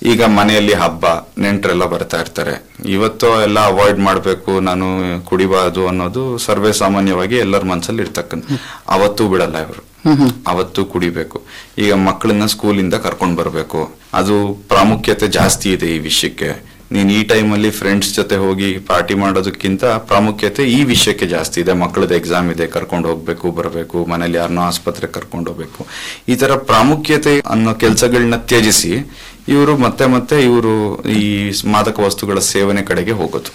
ಈಗ ಮನೆಯಲ್ಲಿ ಹಬ್ಬ ನೆಂಟರೆಲ್ಲ ಬರ್ತಾ ಇರ್ತಾರೆ ಇವತ್ತು ಎಲ್ಲ ಅವಾಯ್ಡ್ ಮಾಡಬೇಕು ನಾನು ಕುಡಿಬಾರ್ದು ಅನ್ನೋದು ಸರ್ವೇ ಸಾಮಾನ್ಯವಾಗಿ ಎಲ್ಲರ ಮನಸ್ಸಲ್ಲಿ ಇರ್ತಕ್ಕಂಥ ಅವತ್ತು ಬಿಡಲ್ಲ ಇವರು ಅವತ್ತು ಕುಡಿಬೇಕು ಈಗ ಮಕ್ಕಳನ್ನ ಸ್ಕೂಲಿಂದ ಕರ್ಕೊಂಡು ಬರಬೇಕು ಅದು ಪ್ರಾಮುಖ್ಯತೆ ಜಾಸ್ತಿ ಇದೆ ಈ ವಿಷಯಕ್ಕೆ ನೀನ್ ಈ ಟೈಮಲ್ಲಿ ಫ್ರೆಂಡ್ಸ್ ಜೊತೆ ಹೋಗಿ ಪಾರ್ಟಿ ಮಾಡೋದಕ್ಕಿಂತ ಪ್ರಾಮುಖ್ಯತೆ ಈ ವಿಷಯಕ್ಕೆ ಜಾಸ್ತಿ ಇದೆ ಮಕ್ಕಳದ್ದು ಎಕ್ಸಾಮ್ ಇದೆ ಕರ್ಕೊಂಡು ಹೋಗ್ಬೇಕು ಬರಬೇಕು ಮನೇಲಿ ಯಾರನ್ನೋ ಆಸ್ಪತ್ರೆ ಕರ್ಕೊಂಡು ಹೋಗ್ಬೇಕು ಈ ತರ ಪ್ರಾಮುಖ್ಯತೆ ಅನ್ನೋ ಕೆಲಸಗಳನ್ನ ತ್ಯಜಿಸಿ ಇವರು ಮತ್ತೆ ಮತ್ತೆ ಇವರು ಈ ಮಾದಕ ವಸ್ತುಗಳ ಸೇವನೆ ಕಡೆಗೆ ಹೋಗೋದು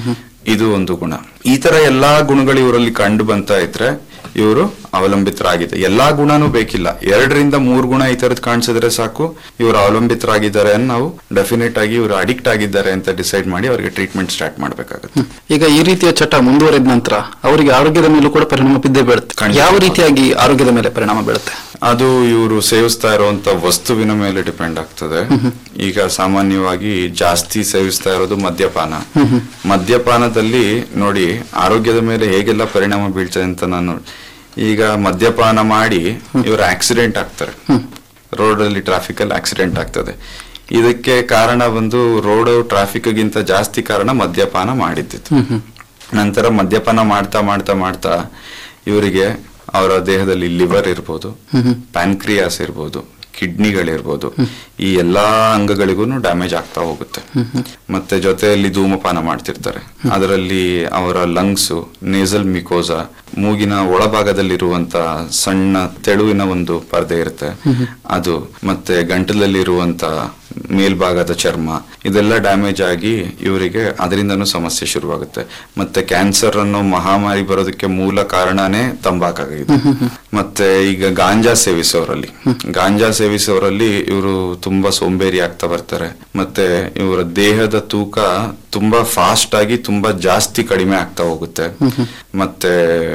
ಇದು ಒಂದು ಗುಣ ಈ ತರ ಎಲ್ಲಾ ಗುಣಗಳು ಇವರಲ್ಲಿ ಕಂಡು ಬಂತ ಇದ್ರೆ ಇವರು ಅವಲಂಬಿತರಾಗಿದೆ ಎಲ್ಲಾ ಗುಣನೂ ಬೇಕಿಲ್ಲ ಎರಡರಿಂದ ಮೂರ್ ಗುಣ ಈ ತರದ್ ಕಾಣಿಸಿದ್ರೆ ಸಾಕು ಇವರು ಅವಲಂಬಿತರಾಗಿದ್ದಾರೆ ಅಂತ ನಾವು ಡೆಫಿನೆಟ್ ಆಗಿ ಇವರು ಅಡಿಕ್ಟ್ ಆಗಿದ್ದಾರೆ ಅಂತ ಡಿಸೈಡ್ ಮಾಡಿ ಅವರಿಗೆ ಟ್ರೀಟ್ಮೆಂಟ್ ಸ್ಟಾರ್ಟ್ ಮಾಡ್ಬೇಕಾಗುತ್ತೆ ಈಗ ಈ ರೀತಿಯ ಚಟ ಮುಂದುವರೆದ ನಂತರ ಅವರಿಗೆ ಆರೋಗ್ಯದ ಮೇಲೂ ಕೂಡ ಪರಿಣಾಮ ಬಿದ್ದೇ ಬೀಳುತ್ತೆ ಖಂಡಿತ. ಯಾವ ರೀತಿಯಾಗಿ ಆರೋಗ್ಯದ ಮೇಲೆ ಪರಿಣಾಮ ಬೀಳುತ್ತೆ ಅದು ಇವರು ಸೇವಿಸ್ತಾ ಇರುವಂತ ವಸ್ತುವಿನ ಮೇಲೆ ಡಿಪೆಂಡ್ ಆಗ್ತದೆ ಈಗ ಸಾಮಾನ್ಯವಾಗಿ ಜಾಸ್ತಿ ಸೇವಿಸ್ತಾ ಇರೋದು ಮದ್ಯಪಾನ ಮದ್ಯಪಾನದಲ್ಲಿ ನೋಡಿ ಆರೋಗ್ಯದ ಮೇಲೆ ಹೇಗೆಲ್ಲ ಪರಿಣಾಮ ಬೀಳ್ತದೆ ಅಂತ ನಾನು ಈಗ ಮದ್ಯಪಾನ ಮಾಡಿ ಇವರು ಆಕ್ಸಿಡೆಂಟ್ ಆಗ್ತಾರೆ ರೋಡ್ ಅಲ್ಲಿ ಟ್ರಾಫಿಕ್ ಅಲ್ಲಿ ಆಕ್ಸಿಡೆಂಟ್ ಆಗ್ತದೆ ಇದಕ್ಕೆ ಕಾರಣ ಬಂದು ರೋಡ್ ಟ್ರಾಫಿಕ್ ಗಿಂತ ಜಾಸ್ತಿ ಕಾರಣ ಮದ್ಯಪಾನ ಮಾಡಿದ್ದಿತ್ತು ನಂತರ ಮದ್ಯಪಾನ ಮಾಡ್ತಾ ಮಾಡ್ತಾ ಮಾಡ್ತಾ ಇವರಿಗೆ ಅವರ ದೇಹದಲ್ಲಿ ಲಿವರ್ ಇರ್ಬೋದು ಪ್ಯಾನ್ಕ್ರಿಯಾಸ್ ಇರ್ಬೋದು ಕಿಡ್ನಿಗಳಿರ್ಬೋದು ಈ ಎಲ್ಲಾ ಅಂಗಗಳಿಗೂ ಡ್ಯಾಮೇಜ್ ಆಗ್ತಾ ಹೋಗುತ್ತೆ ಮತ್ತೆ ಜೊತೆಯಲ್ಲಿ ಧೂಮಪಾನ ಮಾಡ್ತಿರ್ತಾರೆ ಅದರಲ್ಲಿ ಅವರ ಲಂಗ್ಸ್ ನೇಸಲ್ ಮಿಕೋಸಾ ಮೂಗಿನ ಒಳಭಾಗದಲ್ಲಿರುವಂತ ಸಣ್ಣ ತೆಳುವಿನ ಒಂದು ಪರದೆ ಇರುತ್ತೆ ಅದು ಮತ್ತೆ ಗಂಟಲಲ್ಲಿರುವಂತ ಮೇಲ್ಭಾಗದ ಚರ್ಮ ಇದೆಲ್ಲ ಡ್ಯಾಮೇಜ್ ಆಗಿ ಇವರಿಗೆ ಅದರಿಂದನೂ ಸಮಸ್ಯೆ ಶುರುವಾಗುತ್ತೆ ಮತ್ತೆ ಕ್ಯಾನ್ಸರ್ ಅನ್ನೋ ಮಹಾಮಾರಿ ಬರೋದಕ್ಕೆ ಮೂಲ ಕಾರಣನೇ ತಂಬಾಕಾಗಿದೆ ಮತ್ತೆ ಈಗ ಗಾಂಜಾ ಸೇವಿಸೋರಲ್ಲಿ ಗಾಂಜಾ ಸೇವಿಸೋರಲ್ಲಿ ಇವರು ತುಂಬಾ ಸೋಂಬೇರಿ ಆಗ್ತಾ ಬರ್ತಾರೆ ಮತ್ತೆ ಇವರ ದೇಹದ ತೂಕ ತುಂಬಾ ಫಾಸ್ಟ್ ಆಗಿ ತುಂಬಾ ಜಾಸ್ತಿ ಕಡಿಮೆ ಆಗ್ತಾ ಹೋಗುತ್ತೆ ಮತ್ತೆ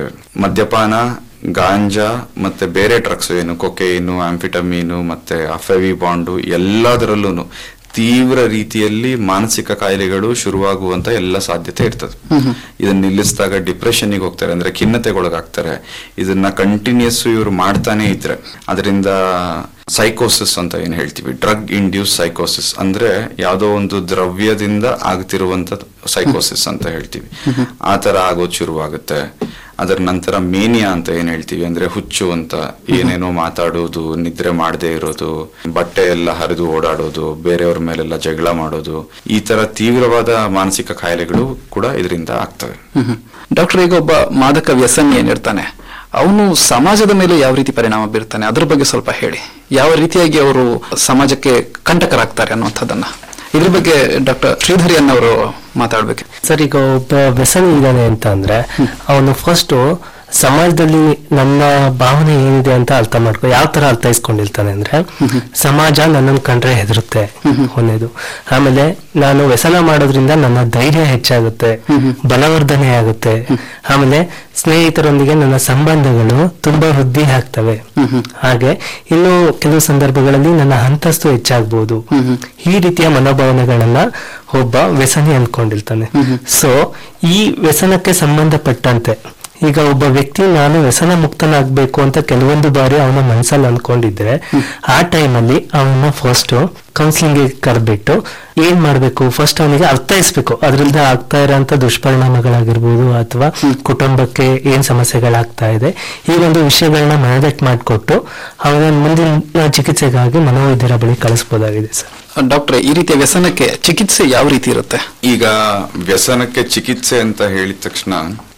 ಮದ್ಯಪಾನ ಗಾಂಜಾ ಮತ್ತೆ ಬೇರೆ ಡ್ರಗ್ಸ್ ಏನು ಕೊಕೇನು ಆಂಫಿಟಮೀನು ಮತ್ತೆ ಅಫೆವಿ ಬಾಂಡು ಎಲ್ಲದರಲ್ಲೂ ತೀವ್ರ ರೀತಿಯಲ್ಲಿ ಮಾನಸಿಕ ಕಾಯಿಲೆಗಳು ಶುರುವಾಗುವಂತ ಎಲ್ಲ ಸಾಧ್ಯತೆ ಇರ್ತದೆ ಇದನ್ನ ನಿಲ್ಲಿಸಿದಾಗ ಡಿಪ್ರೆಷನ್ಗೆ ಹೋಗ್ತಾರೆ ಅಂದ್ರೆ ಖಿನ್ನತೆಗೊಳಗಾಗ್ತಾರೆ ಇದನ್ನ ಕಂಟಿನ್ಯೂಸ್ ಇವರು ಮಾಡ್ತಾನೆ ಇದ್ರೆ ಅದರಿಂದ ಸೈಕೋಸಿಸ್ ಅಂತ ಏನ್ ಹೇಳ್ತೀವಿ ಡ್ರಗ್ ಇಂಡ್ಯೂಸ್ ಸೈಕೋಸಿಸ್ ಅಂದ್ರೆ ಯಾವುದೋ ಒಂದು ದ್ರವ್ಯದಿಂದ ಆಗ್ತಿರುವಂತ ಸೈಕೋಸಿಸ್ ಅಂತ ಹೇಳ್ತೀವಿ ಆ ತರ ಆಗೋದು ಶುರುವಾಗುತ್ತೆ ಅದರ ನಂತರ ಮೇನಿಯಾ ಅಂತ ಏನ್ ಹೇಳ್ತೀವಿ ಅಂದ್ರೆ ಹುಚ್ಚು ಅಂತ ಏನೇನೋ ಮಾತಾಡೋದು ನಿದ್ರೆ ಮಾಡದೇ ಇರೋದು ಬಟ್ಟೆ ಎಲ್ಲ ಹರಿದು ಓಡಾಡೋದು ಬೇರೆಯವ್ರ ಮೇಲೆಲ್ಲ ಜಗಳ ಮಾಡೋದು ಈ ತರ ತೀವ್ರವಾದ ಮಾನಸಿಕ ಕಾಯಿಲೆಗಳು ಕೂಡ ಇದರಿಂದ ಆಗ್ತವೆ ಡಾಕ್ಟರ್ ಈಗ ಒಬ್ಬ ಮಾದಕ ವ್ಯಸನಿ ಏನಿರ್ತಾನೆ ಅವನು ಸಮಾಜದ ಮೇಲೆ ಯಾವ ರೀತಿ ಪರಿಣಾಮ ಬೀರ್ತಾನೆ ಅದ್ರ ಬಗ್ಗೆ ಸ್ವಲ್ಪ ಹೇಳಿ ಯಾವ ರೀತಿಯಾಗಿ ಅವರು ಸಮಾಜಕ್ಕೆ ಕಂಟಕರಾಗ್ತಾರೆ ಅನ್ನುವಂಥದ್ದನ್ನ ಇದ್ರ ಬಗ್ಗೆ ಡಾಕ್ಟರ್ ಶ್ರೀಧರಿಯನ್ ಅವರು ಮಾತಾಡ್ಬೇಕು ಸರ್ ಈಗ ಒಬ್ಬ ವ್ಯಸನಿ ಇದ್ದಾನೆ ಅಂತ ಅಂದ್ರೆ ಅವನು ಫಸ್ಟ್ ಸಮಾಜದಲ್ಲಿ ನನ್ನ ಭಾವನೆ ಏನಿದೆ ಅಂತ ಅರ್ಥ ಮಾಡ್ಕೊ ಯಾವ ತರ ಅರ್ಥೈಸ್ಕೊಂಡಿರ್ತಾನೆ ಅಂದ್ರೆ ಸಮಾಜ ನನ್ನನ್ನು ಕಂಡ್ರೆ ಹೆದರುತ್ತೆ ಒಂದೇದು ಆಮೇಲೆ ನಾನು ವ್ಯಸನ ಮಾಡೋದ್ರಿಂದ ನನ್ನ ಧೈರ್ಯ ಹೆಚ್ಚಾಗುತ್ತೆ ಬಲವರ್ಧನೆ ಆಗುತ್ತೆ ಆಮೇಲೆ ಸ್ನೇಹಿತರೊಂದಿಗೆ ನನ್ನ ಸಂಬಂಧಗಳು ತುಂಬಾ ವೃದ್ಧಿ ಆಗ್ತವೆ ಹಾಗೆ ಇನ್ನು ಕೆಲವು ಸಂದರ್ಭಗಳಲ್ಲಿ ನನ್ನ ಅಂತಸ್ತು ಹೆಚ್ಚಾಗ್ಬೋದು ಈ ರೀತಿಯ ಮನೋಭಾವನೆಗಳನ್ನ ಒಬ್ಬ ವ್ಯಸನಿ ಅನ್ಕೊಂಡಿರ್ತಾನೆ ಸೊ ಈ ವ್ಯಸನಕ್ಕೆ ಸಂಬಂಧಪಟ್ಟಂತೆ ಈಗ ಒಬ್ಬ ವ್ಯಕ್ತಿ ನಾನು ವ್ಯಸನ ಮುಕ್ತನಾಗ್ಬೇಕು ಅಂತ ಕೆಲವೊಂದು ಬಾರಿ ಅವನ ಮನಸ್ಸಲ್ಲಿ ಅನ್ಕೊಂಡಿದ್ರೆ ಆ ಟೈಮಲ್ಲಿ ಅವನ ಫಸ್ಟ್ ಕೌನ್ಸಿಲಿಂಗ್ ಕರೆದ್ಬಿಟ್ಟು ಏನ್ ಮಾಡ್ಬೇಕು ಫಸ್ಟ್ ಅವನಿಗೆ ಅರ್ಥೈಸ್ಬೇಕು ಅದ್ರಿಂದ ಆಗ್ತಾ ಇರೋಂಥ ದುಷ್ಪರಿಣಾಮಗಳಾಗಿರ್ಬೋದು ಅಥವಾ ಕುಟುಂಬಕ್ಕೆ ಏನ್ ಸಮಸ್ಯೆಗಳಾಗ್ತಾ ಇದೆ ಈ ಒಂದು ವಿಷಯಗಳನ್ನ ಮನದಟ್ಟು ಮಾಡಿಕೊಟ್ಟು ಅವನ ಮುಂದಿನ ಚಿಕಿತ್ಸೆಗಾಗಿ ಮನೋವೈದ್ಯರ ಬಳಿ ಕಳಿಸ್ಬೋದಾಗಿದೆ ಸರ್ ಡಾಕ್ಟ್ರೆ ಈ ರೀತಿಯ ವ್ಯಸನಕ್ಕೆ ಚಿಕಿತ್ಸೆ ಯಾವ ರೀತಿ ಇರುತ್ತೆ ಈಗ ವ್ಯಸನಕ್ಕೆ ಚಿಕಿತ್ಸೆ ಅಂತ ಹೇಳಿದ ತಕ್ಷಣ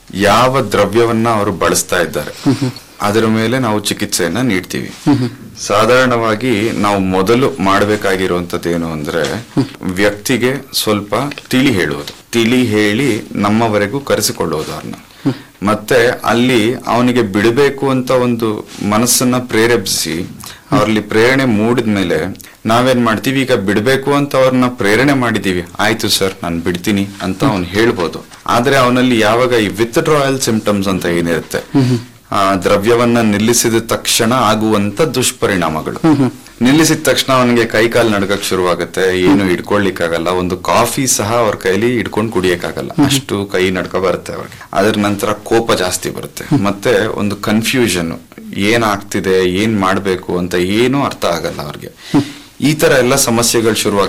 ಯಾವ ದ್ರವ್ಯವನ್ನ ಅವರು ಬಳಸ್ತಾ ಇದ್ದಾರೆ ಅದರ ಮೇಲೆ ನಾವು ಚಿಕಿತ್ಸೆಯನ್ನ ನೀಡ್ತೀವಿ ಸಾಧಾರಣವಾಗಿ ನಾವು ಮೊದಲು ಮಾಡಬೇಕಾಗಿರುವಂತದ್ದು ಏನು ಅಂದ್ರೆ ವ್ಯಕ್ತಿಗೆ ಸ್ವಲ್ಪ ತಿಳಿ ಹೇಳುವುದು ತಿಳಿ ಹೇಳಿ ನಮ್ಮವರೆಗೂ ಕರೆಸಿಕೊಳ್ಳೋದು ಅವ್ರನ್ನ ಮತ್ತೆ ಅಲ್ಲಿ ಅವನಿಗೆ ಬಿಡಬೇಕು ಅಂತ ಒಂದು ಮನಸ್ಸನ್ನ ಪ್ರೇರೇಪಿಸಿ ಅವರಲ್ಲಿ ಪ್ರೇರಣೆ ಮೂಡಿದ್ಮೇಲೆ ನಾವೇನ್ ಮಾಡ್ತೀವಿ ಈಗ ಬಿಡಬೇಕು ಅಂತ ಅವ್ರನ್ನ ಪ್ರೇರಣೆ ಮಾಡಿದೀವಿ ಆಯ್ತು ಸರ್ ನಾನು ಬಿಡ್ತೀನಿ ಅಂತ ಅವ್ನು ಹೇಳ್ಬೋದು ಆದ್ರೆ ಅವನಲ್ಲಿ ಯಾವಾಗ ಈ ವಿತ್ಡ್ರಾಯಲ್ ಸಿಂಪ್ಟಮ್ಸ್ ಅಂತ ಏನಿರುತ್ತೆ ಆ ದ್ರವ್ಯವನ್ನ ನಿಲ್ಲಿಸಿದ ತಕ್ಷಣ ಆಗುವಂತ ದುಷ್ಪರಿಣಾಮಗಳು ನಿಲ್ಲಿಸಿದ ತಕ್ಷಣ ಅವನಿಗೆ ಕೈ ಕಾಲು ನಡ್ಕಕ್ ಶುರುವಾಗುತ್ತೆ ಏನು ಹಿಡ್ಕೊಳ್ಲಿಕ್ಕಾಗಲ್ಲ ಒಂದು ಕಾಫಿ ಸಹ ಅವ್ರ ಕೈಲಿ ಹಿಡ್ಕೊಂಡು ಕುಡಿಯಕ್ಕಾಗಲ್ಲ ಅಷ್ಟು ಕೈ ನಡ್ಕ ಬರುತ್ತೆ ಅವ್ರಿಗೆ ಅದ್ರ ನಂತರ ಕೋಪ ಜಾಸ್ತಿ ಬರುತ್ತೆ ಮತ್ತೆ ಒಂದು ಕನ್ಫ್ಯೂಷನ್ ಏನ್ ಆಗ್ತಿದೆ ಏನ್ ಮಾಡ್ಬೇಕು ಅಂತ ಏನೂ ಅರ್ಥ ಆಗಲ್ಲ ಅವ್ರಿಗೆ ಈ ತರ ಎಲ್ಲ ಸಮಸ್ಯೆಗಳು ಶುರುವಾಗ